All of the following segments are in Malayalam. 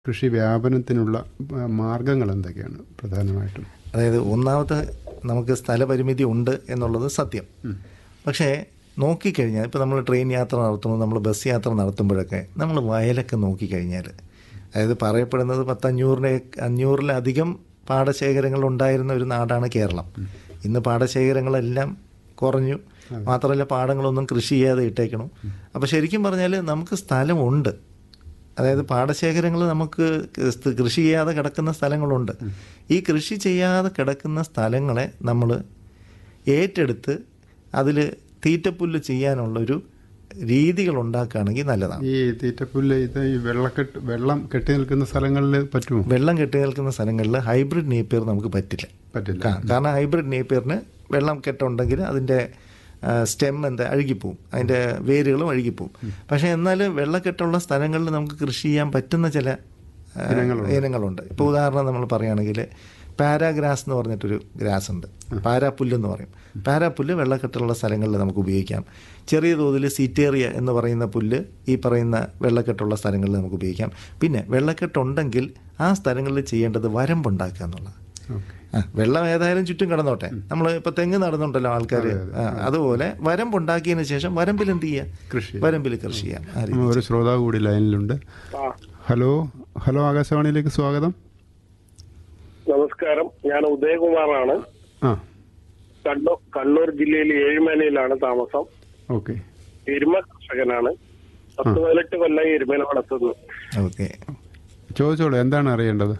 കൃഷി വ്യാപനത്തിനുള്ള ആ, മാർഗങ്ങൾ എന്തൊക്കെയാണ് പ്രധാനമായിട്ടും അതായത് ഒന്നാമത്തെ നമുക്ക് സ്ഥലപരിമിതി ഉണ്ട് എന്നുള്ളത് സത്യം പക്ഷേ നോക്കിക്കഴിഞ്ഞാൽ ഇപ്പോൾ നമ്മൾ ട്രെയിൻ യാത്ര നടത്തുമ്പോൾ നമ്മൾ ബസ് യാത്ര നടത്തുമ്പോഴൊക്കെ നമ്മൾ വയലൊക്കെ നോക്കിക്കഴിഞ്ഞാൽ അതായത് പറയപ്പെടുന്നത് പത്തഞ്ഞൂറിനെ അഞ്ഞൂറിലധികം പാടശേഖരങ്ങൾ ഉണ്ടായിരുന്ന ഒരു നാടാണ് കേരളം ഇന്ന് പാടശേഖരങ്ങളെല്ലാം കുറഞ്ഞു മാത്രമല്ല പാടങ്ങളൊന്നും കൃഷി ചെയ്യാതെ ഇട്ടേക്കണം അപ്പോൾ ശരിക്കും പറഞ്ഞാൽ നമുക്ക് സ്ഥലമുണ്ട് അതായത് പാടശേഖരങ്ങൾ നമുക്ക് സ് കൃഷി ചെയ്യാതെ കിടക്കുന്ന സ്ഥലങ്ങളുണ്ട് ഈ കൃഷി ചെയ്യാതെ കിടക്കുന്ന സ്ഥലങ്ങളെ നമ്മൾ ഏറ്റെടുത്ത് അതിൽ തീറ്റപ്പുല്ല് ചെയ്യാനുള്ളൊരു രീതികൾ ഉണ്ടാക്കുകയാണെങ്കിൽ നല്ലതാണ് ഈ തീറ്റപ്പുല്ല് ഇത് ഈ വെള്ളക്കെട്ട് വെള്ളം കെട്ടി നിൽക്കുന്ന സ്ഥലങ്ങളിൽ പറ്റുമോ വെള്ളം കെട്ടി നിൽക്കുന്ന സ്ഥലങ്ങളിൽ ഹൈബ്രിഡ് നേപ്പിയർ നമുക്ക് പറ്റില്ല പറ്റില്ല കാ- കാരണം ഹൈബ്രിഡ് നേപ്പിയറിന് വെള്ളം കെട്ടുണ്ടെങ്കിൽ അതിൻ്റെ സ്റ്റെം എന്താ അഴുകിപ്പോവും അതിൻ്റെ വേരുകളും അഴുകിപ്പോവും പക്ഷേ എന്നാൽ വെള്ളക്കെട്ടുള്ള സ്ഥലങ്ങളിൽ നമുക്ക് കൃഷി ചെയ്യാൻ പറ്റുന്ന ചില ആ, ഇനങ്ങളുണ്ട് ഇപ്പോൾ ഉദാഹരണം നമ്മൾ പറയുകയാണെങ്കിൽ പാരാഗ്രാസ് എന്ന് പറഞ്ഞിട്ടൊരു ഗ്രാസ് ഉണ്ട് പാരാപ്പുല്ല് എന്ന് പറയും പാരാപ്പുല്ല് വെള്ളക്കെട്ടുള്ള സ്ഥലങ്ങളിൽ നമുക്ക് ഉപയോഗിക്കാം ചെറിയ തോതിൽ സീറ്റേറിയ എന്ന് പറയുന്ന പുല്ല് ഈ പറയുന്ന വെള്ളക്കെട്ടുള്ള സ്ഥലങ്ങളിൽ നമുക്ക് ഉപയോഗിക്കാം പിന്നെ വെള്ളക്കെട്ടുണ്ടെങ്കിൽ ആ സ്ഥലങ്ങളിൽ ചെയ്യേണ്ടത് വരമ്പുണ്ടാക്കുക എന്നുള്ളത് ഓക്കെ ആ, വെള്ളം ഏതായാലും ചുറ്റും കിടന്നോട്ടെ നമ്മൾ ഇപ്പൊ തെങ്ങ് നടന്നുണ്ടല്ലോ ആൾക്കാർ അതുപോലെ വരമ്പുണ്ടാക്കിയതിന് ശേഷം വരമ്പിൽ എന്ത് കൃഷി ചെയ്യുക വരമ്പിൽ കൃഷി ചെയ്യാം ആ രീതി. ഒരു ശ്രോതാവ് കൂടി ലൈനിലുണ്ട് ഹലോ ഹലോ ആകാശവാണിയിലേക്ക് സ്വാഗതം നമസ്കാരം ഞാൻ ഉദയകുമാറാണ് ആ കണ്ണൂർ കണ്ണൂർ ജില്ലയിൽ ഏഴുമേനയിലാണ് താമസം ഓക്കെ എരുമ കർഷകനാണ് പത്ത് പതിനെട്ട് കൊല്ലം എരുമേന വളർത്തുന്നു ഓക്കെ ചോദിച്ചോളൂ എന്താണ് അറിയേണ്ടത്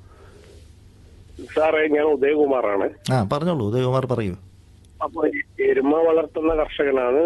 സാറേ ഞാൻ ഉദയകുമാറാണ് ആ പറഞ്ഞോളൂ ഉദയകുമാർ പറയൂ അപ്പൊ ഈ എരുമ വളർത്തുന്ന കർഷകനാണ്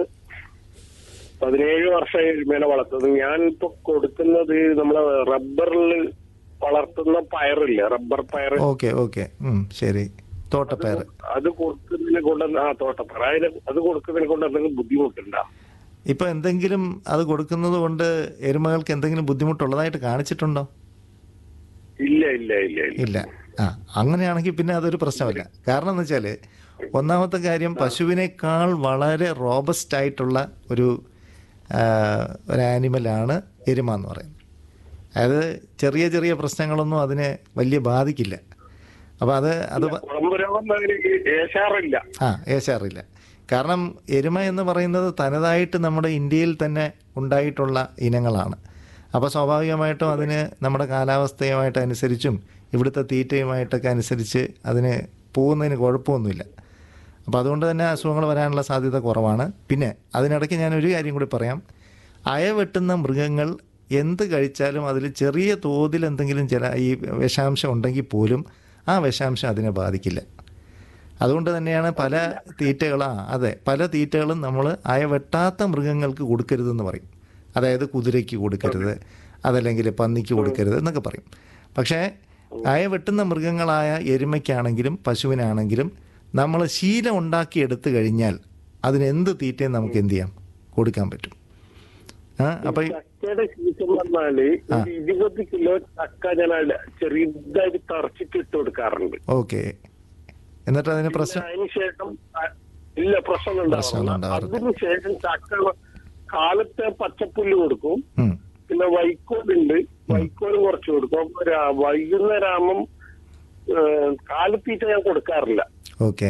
പതിനേഴ് വർഷം എരുമേനെ വളർത്തുന്നത് ഞാൻ ഇപ്പൊ കൊടുക്കുന്നത് നമ്മളെ റബ്ബറിൽ വളർത്തുന്ന പയറില്ല റബ്ബർ പയർ ഓക്കെ ഓക്കെ ഉം, ശരി തോട്ടപ്പയർ അത് കൊടുക്കുന്നതിനെ കൊണ്ട് ആ തോട്ടപ്പയർ അതിന് അത് കൊടുക്കുന്നതിനെ കൊണ്ട് എന്തെങ്കിലും ബുദ്ധിമുട്ടുണ്ടോ ഇപ്പൊ എന്തെങ്കിലും അത് കൊടുക്കുന്നത് കൊണ്ട് എരുമകൾക്ക് എന്തെങ്കിലും ബുദ്ധിമുട്ടുള്ളതായിട്ട് കാണിച്ചിട്ടുണ്ടോ ഇല്ല ഇല്ല ഇല്ല ഇല്ല ഇല്ല ആ അങ്ങനെയാണെങ്കിൽ പിന്നെ അതൊരു പ്രശ്നമല്ല കാരണം എന്ന് വെച്ചാൽ ഒന്നാമത്തെ കാര്യം പശുവിനേക്കാൾ വളരെ റോബസ്റ്റ് ആയിട്ടുള്ള ഒരു ആ, ഒരു ആനിമലാണ് എരുമ എന്ന് പറയുന്നത് അതായത് ചെറിയ ചെറിയ പ്രശ്നങ്ങളൊന്നും അതിനെ വലിയ ബാധിക്കില്ല അപ്പോൾ അത് അത് പ- കുളമ്പ് രോഗം അതിന് ഏശാറില്ല ആ ഏശാറില്ല കാരണം എരുമ എന്ന് പറയുന്നത് തനതായിട്ട് നമ്മുടെ ഇന്ത്യയിൽ തന്നെ ഉണ്ടായിട്ടുള്ള ഇനങ്ങളാണ് അപ്പോൾ സ്വാഭാവികമായിട്ടും അതിന് നമ്മുടെ കാലാവസ്ഥയുമായിട്ട് അനുസരിച്ചും ഇവിടുത്തെ തീറ്റയുമായിട്ടൊക്കെ അനുസരിച്ച് അതിന് പോകുന്നതിന് കുഴപ്പമൊന്നുമില്ല അപ്പോൾ അതുകൊണ്ട് തന്നെ അസുഖങ്ങൾ വരാനുള്ള സാധ്യത കുറവാണ് പിന്നെ അതിനിടയ്ക്ക് ഞാൻ ഒരു കാര്യം കൂടി പറയാം അയ വെട്ടുന്ന മൃഗങ്ങൾ എന്ത് കഴിച്ചാലും അതിൽ ചെറിയ തോതിൽ എന്തെങ്കിലും ചില ഈ വിഷാംശം ഉണ്ടെങ്കിൽ പോലും ആ വിഷാംശം അതിനെ ബാധിക്കില്ല അതുകൊണ്ട് തന്നെയാണ് പല തീറ്റകളും ആ അതെ പല തീറ്റകളും നമ്മൾ അയ വെട്ടാത്ത മൃഗങ്ങൾക്ക് കൊടുക്കരുതെന്ന് പറയും അതായത് കുതിരയ്ക്ക് കൊടുക്കരുത് അതല്ലെങ്കിൽ പന്നിക്ക് കൊടുക്കരുത് എന്നൊക്കെ പറയും പക്ഷേ അയ വെട്ടുന്ന മൃഗങ്ങളായ എരുമയ്ക്കാണെങ്കിലും പശുവിനാണെങ്കിലും നമ്മൾ ശീലം ഉണ്ടാക്കി എടുത്തു കഴിഞ്ഞാൽ അതിന് എന്ത് തീറ്റയും നമുക്ക് എന്ത് ചെയ്യാം കൊടുക്കാൻ പറ്റും ആ അപ്പം ഈ- ചക്കയുടെ സീസൺ വന്നാല് ഒരു ഇരുപത് കിലോ ചക്ക ഞാൻ അല്ല- ചെറുതായിട്ട് തറച്ചിട്ട് ഇട്ട് കൊടുക്കാറുണ്ട് ഓക്കെ എന്നിട്ട് അതിന് പ്രശ്നം അതിന് ശേഷം അ- ഇല്ല പ്രശ്നം പ്രശ്നമൊന്നും ഉണ്ടാവില്ല ഉണ്ടാവാറില്ല. അതിന് ശേഷം ചക്ക കാലത്തെ പച്ചപ്പുല്ല് കൊടുക്കും ഉം. പിന്നെ വൈക്കോലുണ്ട് വൈക്കോലും കുറച്ച് കൊടുക്കും അപ്പൊ രാ- വൈകുന്നേരമാകുമ്പം ഏഹ്, കാലിത്തീറ്റ ഞാൻ കൊടുക്കാറില്ല ഓക്കെ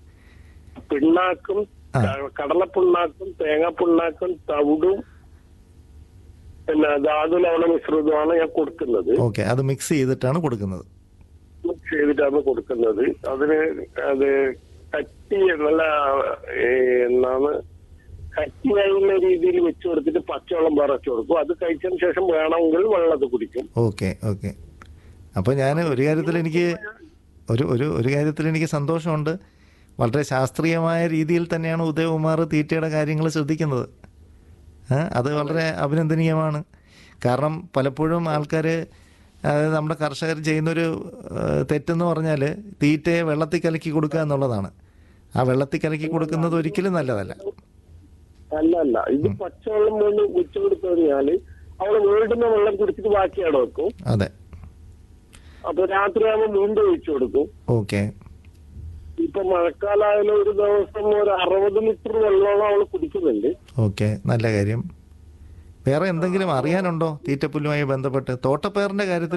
പിണ്ണാക്കും ആ. ക- കടലപ്പിണ്ണാക്കും തേങ്ങാപ്പിണ്ണാക്കും തവിടും പിന്നെ ധാതു ലവണ മിശ്രിതമാണ് ഞാൻ കൊടുക്കുന്നത് ഓക്കെ അത് മിക്സ് ചെയ്തിട്ടാണ് കൊടുക്കുന്നത് മിക്സ് ചെയ്തിട്ടാണ് കൊടുക്കുന്നത് അതിന് അത് കട്ടി നല്ല ഏ, എന്താണ് കട്ടിയായുള്ള രീതിയിൽ വെച്ച് കൊടുത്തിട്ട് പച്ചവെള്ളം പറച്ചു കൊടുക്കും അത് കഴിച്ചതിന് ശേഷം വേണമെങ്കിൽ വെള്ളം അത് കുടിക്കും ഓക്കെ ഓക്കെ അപ്പോൾ ഞാൻ ഒരു കാര്യത്തിൽ എനിക്ക് ഒരു ഒരു ഒരു കാര്യത്തിൽ എനിക്ക് സന്തോഷമുണ്ട് വളരെ ശാസ്ത്രീയമായ രീതിയിൽ തന്നെയാണ് ഉദയകുമാർ തീറ്റയുടെ കാര്യങ്ങൾ ശ്രദ്ധിക്കുന്നത് ഏ, അത് വളരെ അഭിനന്ദനീയമാണ് കാരണം പലപ്പോഴും ആൾക്കാർ അതായത് നമ്മുടെ കർഷകർ ചെയ്യുന്നൊരു ഏ, തെറ്റെന്ന് പറഞ്ഞാൽ തീറ്റയെ വെള്ളത്തിൽ കലക്കി കൊടുക്കുക എന്നുള്ളതാണ് ആ വെള്ളത്തിൽ കലക്കി കൊടുക്കുന്നത് ഒരിക്കലും നല്ലതല്ല അല്ല അല്ല ഇത് പച്ചവെള്ളം കൊണ്ട് വെച്ച് കൊടുത്തു കഴിഞ്ഞാല് അവള് വീണ്ടുന്ന വെള്ളം കുടിച്ചിട്ട് ബാക്കി അവിടെ വെക്കും അതെ അപ്പൊ രാത്രിയാകുമ്പോൾ വീണ്ടും ഒഴിച്ചു കൊടുക്കും ഓക്കെ ഇപ്പൊ മഴക്കാലായാലും ഒരു ദിവസം ഒരു അറുപത് ലിറ്റർ വെള്ളമോളം അവള് കുടിക്കുന്നുണ്ട് ഓക്കെ നല്ല കാര്യം വേറെ എന്തെങ്കിലും അറിയാനുണ്ടോ തീറ്റപ്പുല്ലുമായി ബന്ധപ്പെട്ട് തോട്ടപ്പയറിന്റെ കാര്യത്തിൽ